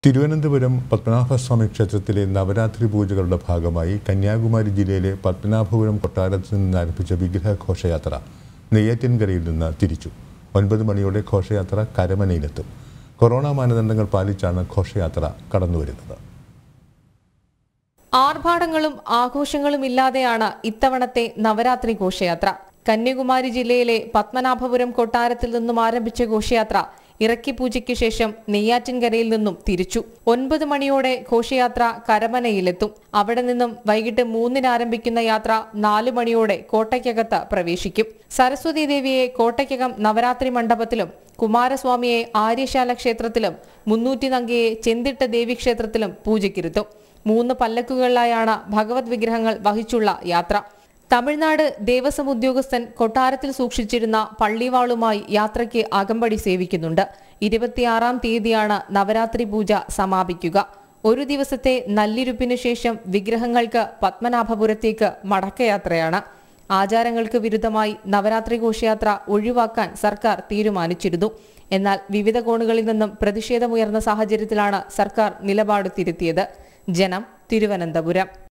തിരുവനന്തപുരം പത്മനാഭസ്വാമി ക്ഷേത്രത്തിലെ നവരാത്രി പൂജകളുടെ ഭാഗമായി കന്യാകുമാരി ജില്ലയിലെ പത്മനാഭപുരം കൊട്ടാരത്തിൽ നിന്ന് ആരംഭിച്ച വിഗ്രഹ ഘോഷയാത്ര നെയ്യാറ്റിൻകരയിൽ നിന്ന് തിരിച്ചു ഒൻപത് മണിയോടെ ഘോഷയാത്ര കരമനയിലെത്തും കൊറോണ മാനദണ്ഡങ്ങൾ പാലിച്ചാണ് ഘോഷയാത്ര കടന്നുവരുന്നത് ആർഭാടങ്ങളും ആഘോഷങ്ങളും ഇല്ലാതെയാണ് ഇത്തവണത്തെ നവരാത്രി ഘോഷയാത്ര കന്യാകുമാരി ജില്ലയിലെ പത്മനാഭപുരം കൊട്ടാരത്തിൽ നിന്നും ആരംഭിച്ച ഘോഷയാത്ര ഇറക്കി പൂജയ്ക്ക് ശേഷം നെയ്യാറ്റിൻകരയിൽ നിന്നും തിരിച്ചു ഒൻപത് മണിയോടെ ഘോഷയാത്ര കരമനയിലെത്തും അവിടെ നിന്നും വൈകിട്ട് മൂന്നിന് ആരംഭിക്കുന്ന യാത്ര നാലു മണിയോടെ കോട്ടയ്ക്കകത്ത് പ്രവേശിക്കും സരസ്വതി ദേവിയെ കോട്ടയ്ക്കകം നവരാത്രി മണ്ഡപത്തിലും കുമാരസ്വാമിയെ ആര്യശാല ക്ഷേത്രത്തിലും മുന്നൂറ്റി നങ്കയെ ചെന്തിട്ട ദേവീക്ഷേത്രത്തിലും പൂജയ്ക്കിരുത്തും മൂന്ന് പല്ലക്കുകളിലായാണ് ഭഗവത് വിഗ്രഹങ്ങൾ വഹിച്ചുള്ള യാത്ര തമിഴ്നാട് ദേവസ്വം ഉദ്യോഗസ്ഥൻ കൊട്ടാരത്തിൽ സൂക്ഷിച്ചിരുന്ന പള്ളിവാളുമായി യാത്രയ്ക്ക് അകമ്പടി സേവിക്കുന്നുണ്ട് ഇരുപത്തിയാറാം തീയതിയാണ് നവരാത്രി പൂജ സമാപിക്കുക ഒരു ദിവസത്തെ നല്ലിരുപ്പിന് ശേഷം വിഗ്രഹങ്ങൾക്ക് പത്മനാഭപുരത്തേക്ക് മടക്കയാത്രയാണ് ആചാരങ്ങൾക്ക് വിരുദ്ധമായി നവരാത്രി ഘോഷയാത്ര ഒഴിവാക്കാൻ സർക്കാർ തീരുമാനിച്ചിരുന്നു എന്നാൽ വിവിധ കോണുകളിൽ നിന്നും പ്രതിഷേധമുയർന്ന സാഹചര്യത്തിലാണ് സർക്കാർ നിലപാട് തിരുത്തിയത് ജനം തിരുവനന്തപുരം